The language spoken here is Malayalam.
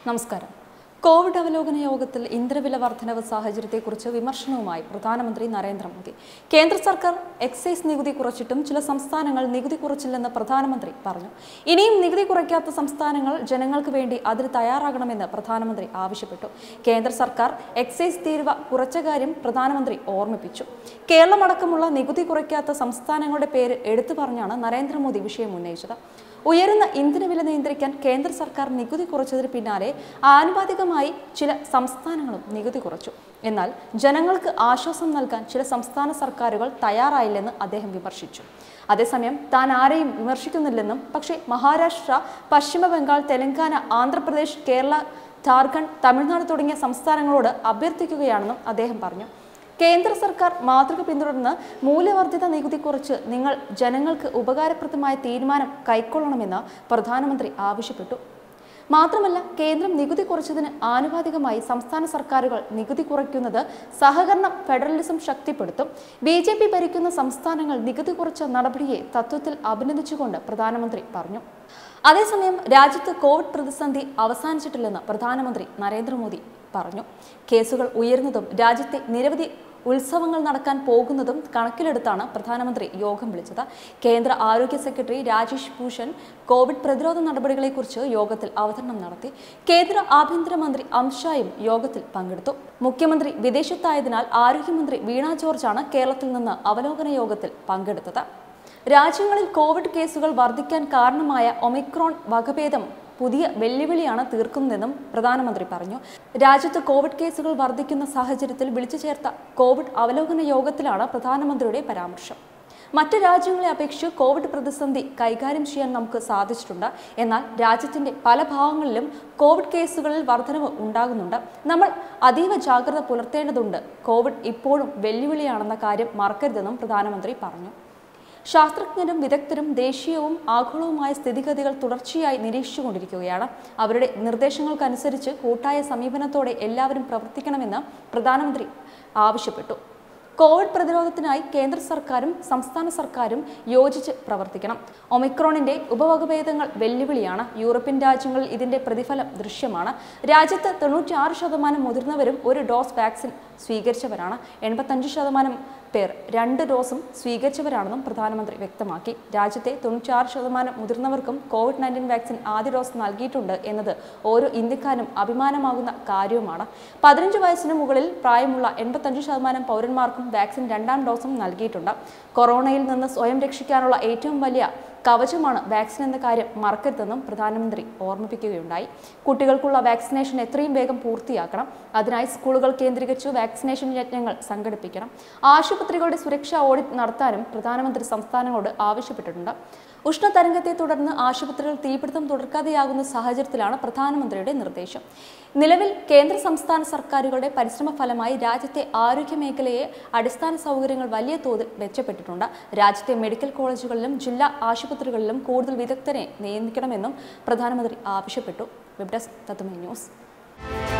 നമസ്കാരം കോവിഡ് അവലോകന യോഗത്തിൽ ഇന്ധനവില വർധനവ് സാഹചര്യത്തെക്കുറിച്ച് വിമർശനവുമായി പ്രധാനമന്ത്രി നരേന്ദ്രമോദി കേന്ദ്ര സർക്കാർ എക്സൈസ് നികുതി കുറച്ചിട്ടും ചില സംസ്ഥാനങ്ങൾ നികുതി കുറച്ചില്ലെന്ന് പ്രധാനമന്ത്രി പറഞ്ഞു ഇനിയും നികുതി കുറയ്ക്കാത്ത സംസ്ഥാനങ്ങൾ ജനങ്ങൾക്ക് വേണ്ടി അതിന് തയ്യാറാകണമെന്ന് പ്രധാനമന്ത്രി ആവശ്യപ്പെട്ടു കേന്ദ്ര സർക്കാർ എക്സൈസ് തീരുവ കുറച്ച കാര്യം പ്രധാനമന്ത്രി ഓർമ്മിപ്പിച്ചു കേരളമടക്കമുള്ള നികുതി കുറയ്ക്കാത്ത സംസ്ഥാനങ്ങളുടെ പേര് എടുത്തു പറഞ്ഞാണ് നരേന്ദ്രമോദി വിഷയം ഉന്നയിച്ചത് ഉയരുന്ന ഇന്ധനവില നിയന്ത്രിക്കാൻ കേന്ദ്ര സർക്കാർ നികുതി കുറച്ചതിന് പിന്നാലെ ആനുപാതികമായി ചില സംസ്ഥാനങ്ങളും നികുതി കുറച്ചു എന്നാൽ ജനങ്ങൾക്ക് ആശ്വാസം നൽകാൻ ചില സംസ്ഥാന സർക്കാരുകൾ തയ്യാറായില്ലെന്ന് അദ്ദേഹം വിമർശിച്ചു അതേസമയം താൻ ആരെയും വിമർശിക്കുന്നില്ലെന്നും പക്ഷേ മഹാരാഷ്ട്ര പശ്ചിമ ബംഗാൾ തെലങ്കാന ആന്ധ്രാപ്രദേശ് കേരള ജാർഖണ്ഡ് തമിഴ്നാട് തുടങ്ങിയ സംസ്ഥാനങ്ങളോട് അഭ്യർത്ഥിക്കുകയാണെന്നും അദ്ദേഹം പറഞ്ഞു കേന്ദ്ര സർക്കാർ മാതൃക പിന്തുടർന്ന് മൂല്യവർദ്ധിത നികുതി കുറച്ച് നിങ്ങൾ ജനങ്ങൾക്ക് ഉപകാരപ്രദമായ തീരുമാനം കൈക്കൊള്ളണമെന്ന് പ്രധാനമന്ത്രി ആവശ്യപ്പെട്ടു മാത്രമല്ല കേന്ദ്രം നികുതി കുറച്ചതിന് ആനുപാതികമായി സംസ്ഥാന സർക്കാരുകൾ നികുതി കുറയ്ക്കുന്നത് സഹകരണം ഫെഡറലിസം ശക്തിപ്പെടുത്തും ബി ജെ പി ഭരിക്കുന്ന സംസ്ഥാനങ്ങൾ നികുതി കുറച്ച നടപടിയെ തത്വത്തിൽ അഭിനന്ദിച്ചുകൊണ്ട് പ്രധാനമന്ത്രി പറഞ്ഞു അതേസമയം രാജ്യത്ത് കോവിഡ് പ്രതിസന്ധി അവസാനിച്ചിട്ടില്ലെന്ന് പ്രധാനമന്ത്രി നരേന്ദ്രമോദി പറഞ്ഞു കേസുകൾ ഉയർന്നതും രാജ്യത്തെ നിരവധി ഉത്സവങ്ങൾ നടക്കാൻ പോകുന്നതും കണക്കിലെടുത്താണ് പ്രധാനമന്ത്രി യോഗം വിളിച്ചത് കേന്ദ്ര ആരോഗ്യ സെക്രട്ടറി രാജേഷ് ഭൂഷൺ കോവിഡ് പ്രതിരോധ നടപടികളെക്കുറിച്ച് യോഗത്തിൽ അവതരണം നടത്തി കേന്ദ്ര ആഭ്യന്തരമന്ത്രി അമിത്ഷായും യോഗത്തിൽ പങ്കെടുത്തു മുഖ്യമന്ത്രി വിദേശത്തായതിനാൽ ആരോഗ്യമന്ത്രി വീണ ജോർജാണ് കേരളത്തിൽ നിന്ന് അവലോകന യോഗത്തിൽ പങ്കെടുത്തത് രാജ്യങ്ങളിൽ കോവിഡ് കേസുകൾ വർദ്ധിക്കാൻ കാരണമായ ഒമിക്രോൺ വകഭേദം പുതിയ വെല്ലുവിളിയാണ് തീർക്കുന്നതെന്നും പ്രധാനമന്ത്രി പറഞ്ഞു രാജ്യത്ത് കോവിഡ് കേസുകൾ വർദ്ധിക്കുന്ന സാഹചര്യത്തിൽ വിളിച്ചു ചേർത്ത കോവിഡ് അവലോകന യോഗത്തിലാണ് പ്രധാനമന്ത്രിയുടെ പരാമർശം മറ്റ് രാജ്യങ്ങളെ അപേക്ഷിച്ച് കോവിഡ് പ്രതിസന്ധി കൈകാര്യം ചെയ്യാൻ നമുക്ക് സാധിച്ചിട്ടുണ്ട് എന്നാൽ രാജ്യത്തിന്റെ പല ഭാഗങ്ങളിലും കോവിഡ് കേസുകളിൽ വർധനവ് ഉണ്ടാകുന്നുണ്ട് നമ്മൾ അതീവ ജാഗ്രത പുലർത്തേണ്ടതുണ്ട് കോവിഡ് ഇപ്പോഴും വെല്ലുവിളിയാണെന്ന കാര്യം മറക്കരുതെന്നും പ്രധാനമന്ത്രി പറഞ്ഞു ശാസ്ത്രജ്ഞരും വിദഗ്ധരും ദേശീയവും ആഗോളവുമായ സ്ഥിതിഗതികൾ തുടർച്ചയായി നിരീക്ഷിച്ചുകൊണ്ടിരിക്കുകയാണ് അവരുടെ നിർദ്ദേശങ്ങൾക്കനുസരിച്ച് കൂട്ടായ സമീപനത്തോടെ എല്ലാവരും പ്രവർത്തിക്കണമെന്ന് പ്രധാനമന്ത്രി ആവശ്യപ്പെട്ടു കോവിഡ് പ്രതിരോധത്തിനായി കേന്ദ്ര സർക്കാരും സംസ്ഥാന സർക്കാരും യോജിച്ച് പ്രവർത്തിക്കണം ഒമിക്രോണിന്റെ ഉപവകഭേദങ്ങൾ വെല്ലുവിളിയാണ് യൂറോപ്യൻ രാജ്യങ്ങളിൽ ഇതിന്റെ പ്രതിഫലം ദൃശ്യമാണ് രാജ്യത്ത് തൊണ്ണൂറ്റിയാറ് ശതമാനം മുതിർന്നവരും ഒരു ഡോസ് വാക്സിൻ സ്വീകരിച്ചവരാണ് എൺപത്തഞ്ച് ശതമാനം പേർ രണ്ട് ഡോസും സ്വീകരിച്ചവരാണെന്നും പ്രധാനമന്ത്രി വ്യക്തമാക്കി രാജ്യത്തെ തൊണ്ണൂറ്റിയാറ് ശതമാനം മുതിർന്നവർക്കും കോവിഡ് നയൻറ്റീൻ വാക്സിൻ ആദ്യ ഡോസ് നൽകിയിട്ടുണ്ട് എന്നത് ഓരോ ഇന്ത്യക്കാരും അഭിമാനമാകുന്ന കാര്യവുമാണ് പതിനഞ്ച് വയസ്സിന് മുകളിൽ പ്രായമുള്ള എൺപത്തഞ്ച് ശതമാനം പൗരന്മാർക്കും വാക്സിൻ രണ്ടാം ഡോസും നൽകിയിട്ടുണ്ട് കൊറോണയിൽ നിന്ന് സ്വയം രക്ഷിക്കാനുള്ള ഏറ്റവും വലിയ കവചമാണ് വാക്സിൻ എന്ന കാര്യം മറക്കരുതെന്നും പ്രധാനമന്ത്രി ഓർമ്മിപ്പിക്കുകയുണ്ടായി കുട്ടികൾക്കുള്ള വാക്സിനേഷൻ എത്രയും വേഗം പൂർത്തിയാക്കണം അതിനായി സ്കൂളുകൾ കേന്ദ്രീകരിച്ച് വാക്സിനേഷൻ യജ്ഞങ്ങൾ സംഘടിപ്പിക്കണം ആശുപത്രികളുടെ സുരക്ഷാ ഓഡിറ്റ് നടത്താനും പ്രധാനമന്ത്രി സംസ്ഥാനങ്ങളോട് ആവശ്യപ്പെട്ടിട്ടുണ്ട് ഉഷ്ണതരംഗത്തെ തുടർന്ന് ആശുപത്രികൾ തീപിടുത്തം തുടർക്കാതെയാകുന്ന സാഹചര്യത്തിലാണ് പ്രധാനമന്ത്രിയുടെ നിർദ്ദേശം നിലവിൽ കേന്ദ്ര സംസ്ഥാന സർക്കാരുകളുടെ പരിശ്രമ ഫലമായി രാജ്യത്തെ ആരോഗ്യ മേഖലയെ അടിസ്ഥാന സൗകര്യങ്ങൾ വലിയ തോതിൽ മെച്ചപ്പെട്ടിട്ടുണ്ട് രാജ്യത്തെ മെഡിക്കൽ കോളേജുകളിലും ജില്ലാ ആശുപത്രികളിലും കൂടുതൽ വിദഗ്ധരെ നിയമിക്കണമെന്നും പ്രധാനമന്ത്രി ആവശ്യപ്പെട്ടു വെബ് ഡെസ്ക് തത്തുമൈ ന്യൂസ്